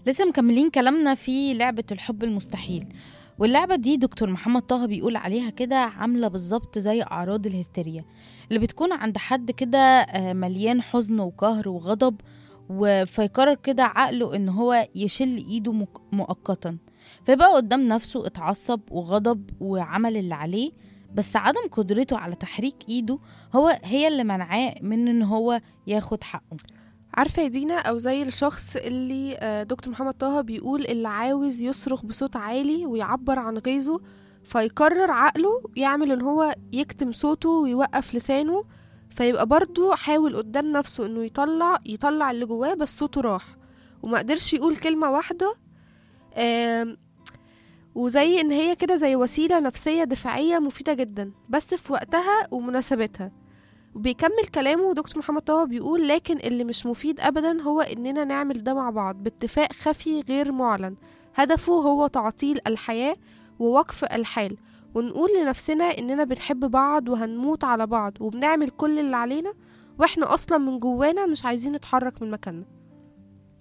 لسه مكملين كلامنا في لعبة الحب المستحيل واللعبة دي دكتور محمد طه بيقول عليها كده عاملة بالظبط زي أعراض الهستيريا اللي بتكون عند حد كده آه، مليان حزن وقهر وغضب و- فيقرر كده عقله إن هو يشل إيده مك- مؤقتا فيبقى قدام نفسه اتعصب وغضب وعمل اللي عليه بس عدم قدرته على تحريك إيده هو هي اللي منعاه من إن هو ياخد حقه عارفة يا دينا أو زي الشخص اللي آه، دكتور محمد طه بيقول اللي عاوز يصرخ بصوت عالي ويعبر عن غيظه فيقرر عقله يعمل ان هو يكتم صوته ويوقف لسانه فيبقى برضو حاول قدام نفسه انه يطلع يطلع اللي جواه بس صوته راح وما قدرش يقول كلمة واحدة آم، وزي ان هي كده زي وسيلة نفسية دفاعية مفيدة جدا بس في وقتها ومناسبتها وبيكمل كلامه دكتور محمد طه بيقول لكن اللي مش مفيد ابدا هو اننا نعمل ده مع بعض باتفاق خفي غير معلن هدفه هو تعطيل الحياة ووقف الحال ونقول لنفسنا اننا بنحب بعض وهنموت على بعض وبنعمل كل اللي علينا واحنا اصلا من جوانا مش عايزين نتحرك من مكاننا